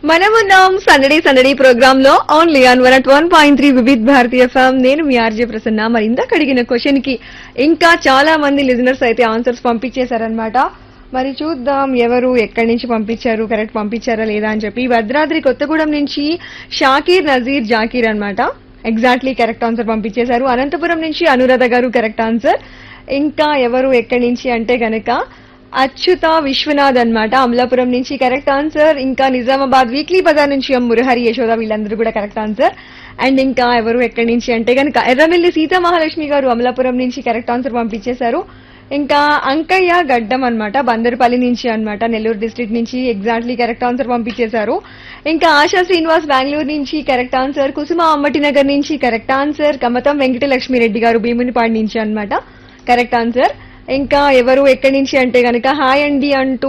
మనమున్నాం సందడి సందడి ప్రోగ్రామ్ లో only on one at one point three Vividh Bharatiya FM నేను మీ ఆర్జే ప్రసన్న మరి ఇందాక అడిగిన క్వశ్చన్ కి ఇంకా చాలా మంది లిజనర్స్ అయితే ఆన్సర్స్ పంపించేశారనమాట మరి చూద్దాం ఎవరు ఎక్కడి నుంచి పంపించారు కరెక్ట్ పంపించారా లేదా అని చెప్పి భద్రాద్రి కొత్తగూడెం నుంచి షాకీర్ నజీర్ జాకీర్ అన్నమాట ఎగ్జాక్ట్లీ కరెక్ట్ ఆన్సర్ పంపించేశారు అనంతపురం నుంచి అనురాధ గారు కరెక్ట్ ఆన్సర్ ఇంకా ఎవరు ఎక్కడి నుంచి అంటే గనక అచ్యుత విశ్వనాథ్ అన్నమాట అమలాపురం నుంచి కరెక్ట్ ఆన్సర్ ఇంకా నిజామాబాద్ వీక్లీ బజార్ నుంచి ఎం మురహరి యశోద వీళ్ళందరూ కూడా కరెక్ట్ ఆన్సర్ అండ్ ఇంకా ఎవరు ఎక్కడి నుంచి అంటే కనుక ఎర్రమిల్లి సీతా మహాలక్ష్మి గారు అమలాపురం నుంచి కరెక్ట్ ఆన్సర్ పంపించేశారు ఇంకా అంకయ్య గడ్డం అన్నమాట బందర్పల్లి నుంచి అన్నమాట నెల్లూరు డిస్ట్రిక్ట్ నుంచి ఎగ్జాక్ట్లీ కరెక్ట్ ఆన్సర్ పంపించేశారు ఇంకా ఆశా శ్రీనివాస్ బెంగళూరు నుంచి కరెక్ట్ ఆన్సర్ కుసుమ అమ్మటి నగర్ నుంచి కరెక్ట్ ఆన్సర్ కమతం వెంకటలక్ష్మి రెడ్డి గారు భీమునిపాడు నుంచి అన్నమాట కరెక్ట్ ఆన్సర్ ఇంకా ఎవరు ఎక్కడి నుంచి అంటే గనక హాయ్ అండి అంటూ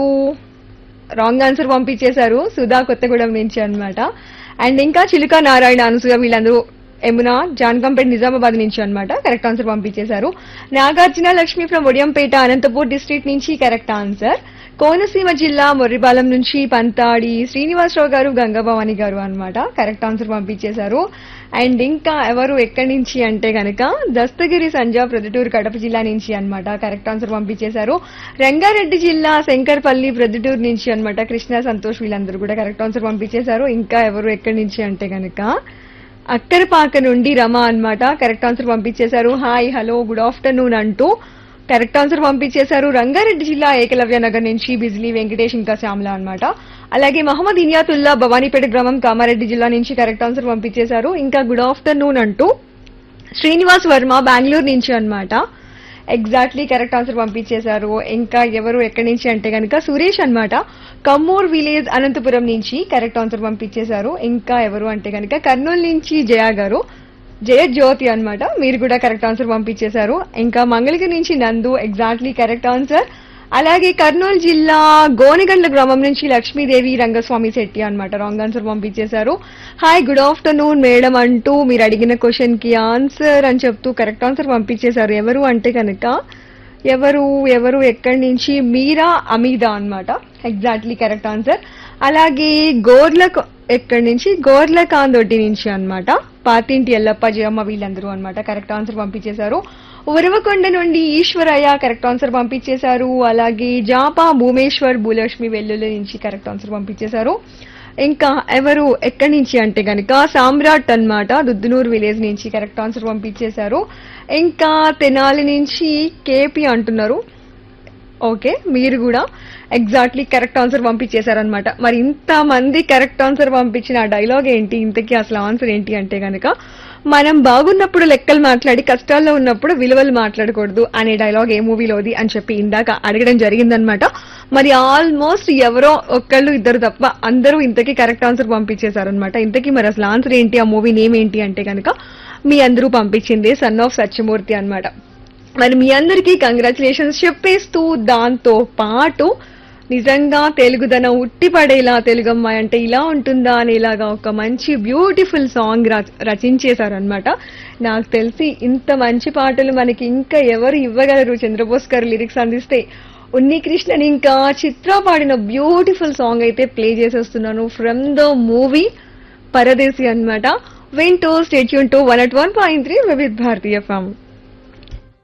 రాంగ్ ఆన్సర్ పంపించేశారు సుధా కొత్తగూడెం నుంచి అన్నమాట అండ్ ఇంకా చిలుక నారాయణ అనసూయ వీళ్ళందరూ యమున జాన్కంపేట్ నిజామాబాద్ నుంచి అన్నమాట కరెక్ట్ ఆన్సర్ పంపించేశారు నాగార్జున లక్ష్మి ఫ్రమ్ ఒడియంపేట అనంతపూర్ డిస్ట్రిక్ట్ నుంచి కరెక్ట్ ఆన్సర్ కోనసీమ జిల్లా మొర్రిపాలెం నుంచి పంతాడి శ్రీనివాసరావు గారు గంగభవాని గారు అన్నమాట కరెక్ట్ ఆన్సర్ పంపించేశారు అండ్ ఇంకా ఎవరు ఎక్కడి నుంచి అంటే గనక దస్తగిరి సంజా ప్రొద్దుటూరు కడప జిల్లా నుంచి అన్నమాట కరెక్ట్ ఆన్సర్ పంపించేశారు రంగారెడ్డి జిల్లా శంకర్పల్లి ప్రొద్దుటూరు నుంచి అన్నమాట కృష్ణ సంతోష్ వీళ్ళందరూ కూడా కరెక్ట్ ఆన్సర్ పంపించేశారు ఇంకా ఎవరు ఎక్కడి నుంచి అంటే గనక అక్కరపాక నుండి రమ అన్నమాట కరెక్ట్ ఆన్సర్ పంపించేశారు హాయ్ హలో గుడ్ ఆఫ్టర్నూన్ అంటూ కరెక్ట్ ఆన్సర్ పంపించేశారు రంగారెడ్డి జిల్లా ఏకలవ్య నగర్ నుంచి బిజిలీ వెంకటేష్ ఇంకా శ్యామల అన్నమాట అలాగే మహమ్మద్ ఇనియాతుల్లా భవానీపేట గ్రామం కామారెడ్డి జిల్లా నుంచి కరెక్ట్ ఆన్సర్ పంపించేశారు ఇంకా గుడ్ ఆఫ్టర్నూన్ అంటూ శ్రీనివాస్ వర్మ బెంగళూరు నుంచి అన్నమాట ఎగ్జాక్ట్లీ కరెక్ట్ ఆన్సర్ పంపించేశారు ఇంకా ఎవరు ఎక్కడి నుంచి అంటే కనుక సురేష్ అన్నమాట కమ్మూర్ విలేజ్ అనంతపురం నుంచి కరెక్ట్ ఆన్సర్ పంపించేశారు ఇంకా ఎవరు అంటే కనుక కర్నూలు నుంచి జయా గారు జయ జ్యోతి అన్నమాట మీరు కూడా కరెక్ట్ ఆన్సర్ పంపించేశారు ఇంకా మంగళగిరి నుంచి నందు ఎగ్జాక్ట్లీ కరెక్ట్ ఆన్సర్ అలాగే కర్నూలు జిల్లా గోనెగండ్ల గ్రామం నుంచి లక్ష్మీదేవి రంగస్వామి శెట్టి అన్నమాట రాంగ్ ఆన్సర్ పంపించేశారు హాయ్ గుడ్ ఆఫ్టర్నూన్ మేడం అంటూ మీరు అడిగిన క్వశ్చన్ కి ఆన్సర్ అని చెప్తూ కరెక్ట్ ఆన్సర్ పంపించేశారు ఎవరు అంటే కనుక ఎవరు ఎవరు ఎక్కడి నుంచి మీరా అమీదా అన్నమాట ఎగ్జాక్ట్లీ కరెక్ట్ ఆన్సర్ అలాగే గోర్ల ఎక్కడి నుంచి గోర్ల కాందొడ్డి నుంచి అన్నమాట పాతింటి ఎల్లప్ప జయమ్మ వీళ్ళందరూ అన్నమాట కరెక్ట్ ఆన్సర్ పంపించేశారు ఉరవకొండ నుండి ఈశ్వరయ్య కరెక్ట్ ఆన్సర్ పంపించేశారు అలాగే జాపా భూమేశ్వర్ భూలక్ష్మి వెల్లుల్లి నుంచి కరెక్ట్ ఆన్సర్ పంపించేశారు ఇంకా ఎవరు ఎక్కడి నుంచి అంటే గనక సామ్రాట్ అన్నమాట దుద్దునూరు విలేజ్ నుంచి కరెక్ట్ ఆన్సర్ పంపించేశారు ఇంకా తెనాలి నుంచి కేపీ అంటున్నారు ఓకే మీరు కూడా ఎగ్జాక్ట్లీ కరెక్ట్ ఆన్సర్ పంపించేశారనమాట మరి ఇంత మంది కరెక్ట్ ఆన్సర్ పంపించిన ఆ డైలాగ్ ఏంటి ఇంతకీ అసలు ఆన్సర్ ఏంటి అంటే గనక మనం బాగున్నప్పుడు లెక్కలు మాట్లాడి కష్టాల్లో ఉన్నప్పుడు విలువలు మాట్లాడకూడదు అనే డైలాగ్ ఏ మూవీలోది అని చెప్పి ఇందాక అడగడం జరిగిందనమాట మరి ఆల్మోస్ట్ ఎవరో ఒక్కళ్ళు ఇద్దరు తప్ప అందరూ ఇంతకీ కరెక్ట్ ఆన్సర్ పంపించేశారనమాట ఇంతకీ మరి అసలు ఆన్సర్ ఏంటి ఆ మూవీ నేమ్ ఏంటి అంటే కనుక మీ అందరూ పంపించింది సన్ ఆఫ్ సత్యమూర్తి అన్నమాట మరి మీ అందరికీ కంగ్రాచులేషన్స్ చెప్పేస్తూ దాంతో పాటు నిజంగా తెలుగుదనం ఉట్టిపడేలా తెలుగు అమ్మాయి అంటే ఇలా ఉంటుందా అనేలాగా ఒక మంచి బ్యూటిఫుల్ సాంగ్ రచించేశారనమాట నాకు తెలిసి ఇంత మంచి పాటలు మనకి ఇంకా ఎవరు ఇవ్వగలరు చంద్రబోస్ గారు లిరిక్స్ అందిస్తే ఉన్ని కృష్ణన్ ఇంకా చిత్ర పాడిన బ్యూటిఫుల్ సాంగ్ అయితే ప్లే చేసేస్తున్నాను ఫ్రమ్ ద మూవీ పరదేశి అన్నమాట వింటూ stay tuned to one at one point three Vividh Bharatiya form